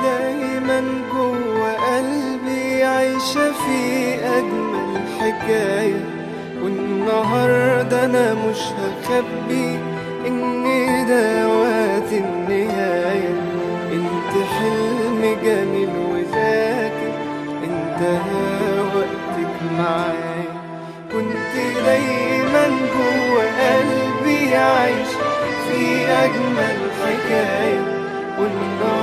دايما جوه قلبي عايشة في أجمل حكاية والنهاردة أنا مش هخبي إن ده وقت النهاية انت حلم جميل وذاكر انتهى وقتك معايا كنت دايما جوه قلبي عايش في أجمل حكاية والنهاردة